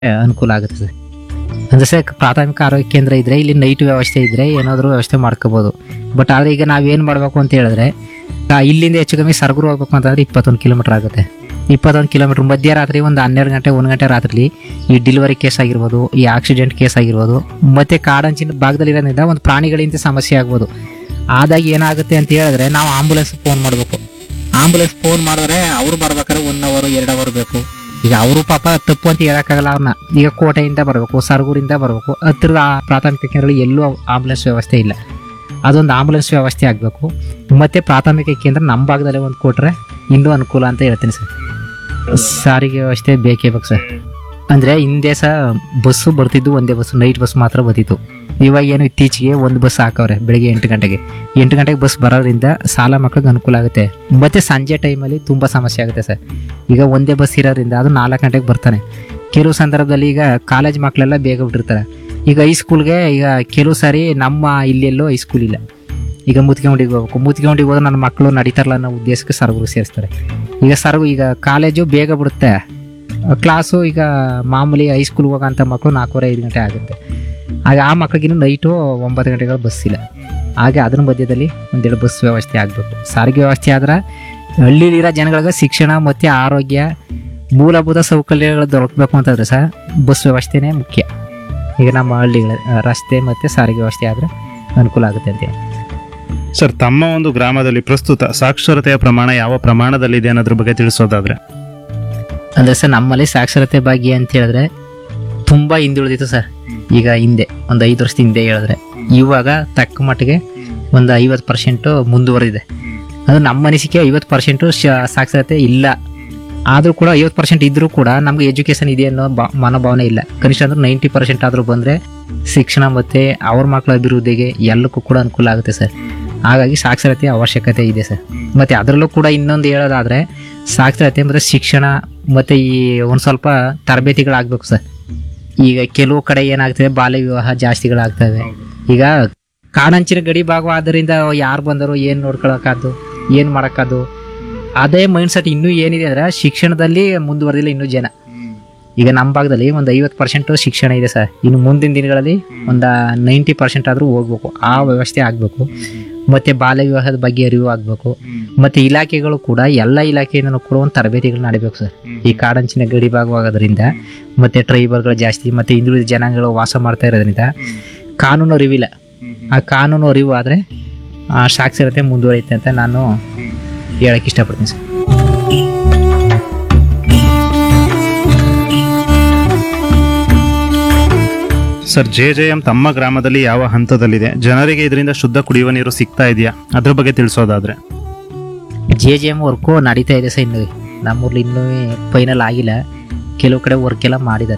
ಅನುಕೂಲ ಆಗುತ್ತೆ ಸರ್ ಅಂದ್ರೆ ಸರ್ ಪ್ರಾಥಮಿಕ ಆರೋಗ್ಯ ಕೇಂದ್ರ ಇದ್ರೆ ಇಲ್ಲಿ ನೈಟ್ ವ್ಯವಸ್ಥೆ ಇದ್ರೆ ಏನಾದರೂ ವ್ಯವಸ್ಥೆ ಮಾಡ್ಕೋಬೋದು ಬಟ್ ಆದರೆ ಈಗ ನಾವೇನು ಮಾಡಬೇಕು ಅಂತ ಹೇಳಿದ್ರೆ ಆ, ಇಲ್ಲಿಂದ ಹೆಚ್ಚು ಕಮ್ಮಿ ಸರಗೂರು ಹೋಗ್ಬೇಕು ಅಂತಂದ್ರೆ ಇಪ್ಪತ್ತೊಂದು ಕಿಲೋಮೀಟರ್ ಆಗುತ್ತೆ ಇಪ್ಪತ್ತೊಂದು ಕಿಲೋಮೀಟರ್ ಮಧ್ಯರಾತ್ರಿ ಒಂದು ಹನ್ನೆರಡು ಗಂಟೆ ಒಂದು ಗಂಟೆ ರಾತ್ರಿ ಈ ಡಿಲಿವರಿ ಕೇಸ್ ಆಗಿರ್ಬೋದು ಈ ಆಕ್ಸಿಡೆಂಟ್ ಕೇಸ್ ಆಗಿರ್ಬೋದು ಮತ್ತೆ ಕಾಡಂಚಿನ ಭಾಗದಲ್ಲಿರೋದ್ರಿಂದ ಒಂದು ಪ್ರಾಣಿಗಳಿಂದ ಸಮಸ್ಯೆ ಆಗ್ಬೋದು ಆದಾಗ ಏನಾಗುತ್ತೆ ಅಂತ ಹೇಳಿದ್ರೆ ನಾವು ಆಂಬುಲೆನ್ಸ್ ಫೋನ್ ಮಾಡಬೇಕು ಆಂಬುಲೆನ್ಸ್ ಫೋನ್ ಮಾಡಿದ್ರೆ ಅವ್ರು ಬರ್ಬೇಕಾದ್ರೆ ಒನ್ ಅವರ್ ಎರಡು ಅವರ್ ಬೇಕು ಈಗ ಅವರು ಪಾಪ ತಪ್ಪು ಅಂತ ಹೇಳಕ್ಕಾಗಲ್ಲ ಅವ್ರನ್ನ ಈಗ ಕೋಟೆಯಿಂದ ಬರಬೇಕು ಸರಗೂರಿಂದ ಬರಬೇಕು ಹತ್ತಿರದ ಆ ಪ್ರಾಥಮಿಕ ಕೇಂದ್ರದಲ್ಲಿ ಎಲ್ಲೂ ಆಂಬುಲೆನ್ಸ್ ವ್ಯವಸ್ಥೆ ಇಲ್ಲ ಅದೊಂದು ಆಂಬುಲೆನ್ಸ್ ವ್ಯವಸ್ಥೆ ಆಗಬೇಕು ಮತ್ತೆ ಪ್ರಾಥಮಿಕ ಕೇಂದ್ರ ನಮ್ಮ ಭಾಗದಲ್ಲೇ ಒಂದು ಕೊಟ್ರೆ ಇನ್ನೂ ಅನುಕೂಲ ಅಂತ ಹೇಳ್ತೀನಿ ಸರ್ ಸಾರಿಗೆ ವ್ಯವಸ್ಥೆ ಬೇಕೇ ಬೇಕು ಸರ್ ಅಂದರೆ ಹಿಂದೆ ಸಹ ಬಸ್ಸು ಬರ್ತಿದ್ದು ಒಂದೇ ಬಸ್ಸು ನೈಟ್ ಬಸ್ ಮಾತ್ರ ಬರ್ತಿತ್ತು ಇವಾಗ ಏನು ಇತ್ತೀಚೆಗೆ ಒಂದು ಬಸ್ ಹಾಕವ್ರೆ ಬೆಳಿಗ್ಗೆ ಎಂಟು ಗಂಟೆಗೆ ಎಂಟು ಗಂಟೆಗೆ ಬಸ್ ಬರೋದ್ರಿಂದ ಸಾಲ ಮಕ್ಳಿಗೆ ಅನುಕೂಲ ಆಗುತ್ತೆ ಮತ್ತೆ ಸಂಜೆ ಟೈಮಲ್ಲಿ ತುಂಬ ಸಮಸ್ಯೆ ಆಗುತ್ತೆ ಸರ್ ಈಗ ಒಂದೇ ಬಸ್ ಇರೋದ್ರಿಂದ ಅದು ನಾಲ್ಕು ಗಂಟೆಗೆ ಬರ್ತಾನೆ ಕೆಲವು ಸಂದರ್ಭದಲ್ಲಿ ಈಗ ಕಾಲೇಜ್ ಮಕ್ಕಳೆಲ್ಲ ಬೇಗ ಬಿಟ್ಟಿರ್ತಾರೆ ಈಗ ಹೈಸ್ಕೂಲ್ಗೆ ಈಗ ಕೆಲವು ಸಾರಿ ನಮ್ಮ ಇಲ್ಲೆಲ್ಲೋ ಹೈಸ್ಕೂಲ್ ಇಲ್ಲ ಈಗ ಮುತ್ಕೊಂಡಿಗೆ ಹೋಗ್ಬೇಕು ಮುತ್ಕೊಂಡಿಗೆ ಹೋದ್ರೆ ನನ್ನ ಮಕ್ಕಳು ನಡೀತಾರಲ್ಲ ಅನ್ನೋ ಉದ್ದೇಶಕ್ಕೆ ಸರಗೂರು ಸೇರಿಸ್ತಾರೆ ಈಗ ಸರ್ಗು ಈಗ ಕಾಲೇಜು ಬೇಗ ಬಿಡುತ್ತೆ ಕ್ಲಾಸು ಈಗ ಮಾಮೂಲಿ ಹೈಸ್ಕೂಲ್ ಹೋಗೋಂಥ ಮಕ್ಕಳು ನಾಲ್ಕೂವರೆ ಐದು ಗಂಟೆ ಆಗುತ್ತೆ ಆಗ ಆ ಮಕ್ಕಳಿಗಿನ್ನೂ ನೈಟು ಒಂಬತ್ತು ಗಂಟೆಗಳ ಬಸ್ ಇಲ್ಲ ಹಾಗೆ ಅದ್ರ ಮಧ್ಯದಲ್ಲಿ ಒಂದೆರಡು ಬಸ್ ವ್ಯವಸ್ಥೆ ಆಗಬೇಕು ಸಾರಿಗೆ ವ್ಯವಸ್ಥೆ ಆದ್ರೆ ಹಳ್ಳಿಲಿರೋ ಜನಗಳಿಗೆ ಶಿಕ್ಷಣ ಮತ್ತು ಆರೋಗ್ಯ ಮೂಲಭೂತ ಸೌಕರ್ಯಗಳು ದೊರಕಬೇಕು ಅಂತಂದ್ರೆ ಸಹ ಬಸ್ ವ್ಯವಸ್ಥೆನೇ ಮುಖ್ಯ ಈಗ ನಮ್ಮ ಹಳ್ಳಿಗಳ ಆ, ರಸ್ತೆ ಮತ್ತು ಸಾರಿಗೆ ವ್ಯವಸ್ಥೆ ಆದರೆ ಅನುಕೂಲ ಆಗುತ್ತೆ ಅಂತ ಸರ್ ತಮ್ಮ ಒಂದು ಗ್ರಾಮದಲ್ಲಿ ಪ್ರಸ್ತುತ ಸಾಕ್ಷರತೆಯ ಪ್ರಮಾಣ ಯಾವ ಪ್ರಮಾಣದಲ್ಲಿದೆ ಅನ್ನೋದ್ರ ಬಗ್ಗೆ ತಿಳಿಸೋದಾದ್ರೆ ಅಂದರೆ ಸರ್ ನಮ್ಮಲ್ಲಿ ಸಾಕ್ಷರತೆ ಬಗ್ಗೆ ಅಂತ ಹೇಳಿದ್ರೆ ತುಂಬ ಹಿಂದುಳಿದಿತ್ತು ಸರ್ ಈಗ ಹಿಂದೆ ಒಂದು ಐದು ವರ್ಷದ ಹಿಂದೆ ಹೇಳಿದ್ರೆ ಇವಾಗ ತಕ್ಕ ಮಟ್ಟಿಗೆ ಒಂದು ಐವತ್ತು ಪರ್ಸೆಂಟು ಮುಂದುವರೆದಿದೆ ಅದು ನಮ್ಮ ಅನಿಸಿಕೆ ಐವತ್ತು ಪರ್ಸೆಂಟು ಸಾಕ್ಷರತೆ ಇಲ್ಲ ಆದರೂ ಕೂಡ ಐವತ್ತು ಪರ್ಸೆಂಟ್ ಇದ್ದರೂ ಕೂಡ ನಮಗೆ ಎಜುಕೇಷನ್ ಇದೆ ಅನ್ನೋ ಬಾ ಮನೋಭಾವನೆ ಇಲ್ಲ ಕನಿಷ್ಠ ಅಂದ್ರೆ ನೈಂಟಿ ಪರ್ಸೆಂಟ್ ಆದರೂ ಬಂದರೆ ಶಿಕ್ಷಣ ಮತ್ತು ಅವ್ರ ಮಕ್ಕಳ ಅಭಿವೃದ್ಧಿಗೆ ಎಲ್ಲಕ್ಕೂ ಕೂಡ ಅನುಕೂಲ ಆಗುತ್ತೆ ಸರ್ ಹಾಗಾಗಿ ಸಾಕ್ಷರತೆ ಅವಶ್ಯಕತೆ ಇದೆ ಸರ್ ಮತ್ತು ಅದರಲ್ಲೂ ಕೂಡ ಇನ್ನೊಂದು ಹೇಳೋದಾದರೆ ಸಾಕ್ಷರತೆ ಮತ್ತು ಶಿಕ್ಷಣ ಮತ್ತು ಈ ಒಂದು ಸ್ವಲ್ಪ ತರಬೇತಿಗಳಾಗಬೇಕು ಸರ್ ಈಗ ಕೆಲವು ಕಡೆ ಏನಾಗ್ತದೆ ಬಾಲ್ಯ ವಿವಾಹ ಜಾಸ್ತಿಗಳಾಗ್ತವೆ ಈಗ ಕಾಡಂಚಿನ ಗಡಿ ಭಾಗ ಆದ್ದರಿಂದ ಯಾರು ಬಂದರು ಏನು ನೋಡ್ಕೊಳಕ್ಕಾದ್ದು ಏನು ಮಾಡೋಕ್ಕಾದ್ದು ಅದೇ ಮೈಂಡ್ ಸೆಟ್ ಇನ್ನೂ ಏನಿದೆ ಅಂದರೆ ಶಿಕ್ಷಣದಲ್ಲಿ ಮುಂದುವರೆದಿಲ್ಲ ಇನ್ನೂ ಜನ ಈಗ ನಮ್ಮ ಭಾಗದಲ್ಲಿ ಒಂದು ಐವತ್ತು ಪರ್ಸೆಂಟ್ ಶಿಕ್ಷಣ ಇದೆ ಸರ್ ಇನ್ನು ಮುಂದಿನ ದಿನಗಳಲ್ಲಿ ಒಂದು ನೈಂಟಿ ಪರ್ಸೆಂಟ್ ಆದರೂ ಹೋಗ್ಬೇಕು ಆ ವ್ಯವಸ್ಥೆ ಆಗಬೇಕು ಮತ್ತು ಬಾಲ್ಯ ವಿವಾಹದ ಬಗ್ಗೆ ಅರಿವು ಆಗಬೇಕು ಮತ್ತು ಇಲಾಖೆಗಳು ಕೂಡ ಎಲ್ಲ ಇಲಾಖೆಯಿಂದನೂ ಕೂಡ ಒಂದು ತರಬೇತಿಗಳು ನಡಿಬೇಕು ಸರ್ ಈ ಕಾಡಂಚಿನ ಗಡಿ ಭಾಗವಾಗೋದ್ರಿಂದ ಮತ್ತು ಟ್ರೈಬಲ್ಗಳು ಜಾಸ್ತಿ ಮತ್ತು ಹಿಂದುಳಿದ ಜನಾಂಗಗಳು ವಾಸ ಮಾಡ್ತಾ ಇರೋದ್ರಿಂದ ಕಾನೂನು ಅರಿವಿಲ್ಲ ಆ ಕಾನೂನು ಅರಿವು ಆದರೆ ಸಾಕ್ಷರತೆ ಮುಂದುವರಿಯುತ್ತೆ ಅಂತ ನಾನು ಹೇಳಕ್ಕೆ ಇಷ್ಟಪಡ್ತೀನಿ sir sir J J M ತಮ್ಮ ಗ್ರಾಮದಲ್ಲಿ ಯಾವ ಹಂತದಲ್ಲಿದೆ ಜನರಿಗೆ ಇದರಿಂದ ಶುದ್ಧ ಕುಡಿಯುವ ನೀರು ಸಿಗ್ತಾ ಇದೆಯಾ ಅದ್ರ ಬಗ್ಗೆ ತಿಳಿಸೋದಾದ್ರೆ ಜೆ ಜೆ ಎಮ್ ವರ್ಕು ನಡೀತಾ ಇದೆ ಸರ್ ಇನ್ನು ನಮ್ಮೂರ್ಲಿ ಇನ್ನೂ ಫೈನಲ್ ಆಗಿಲ್ಲ ಕೆಲವು ಕಡೆ ವರ್ಕ್ ಎಲ್ಲ ಮಾಡಿದ್ದಾರೆ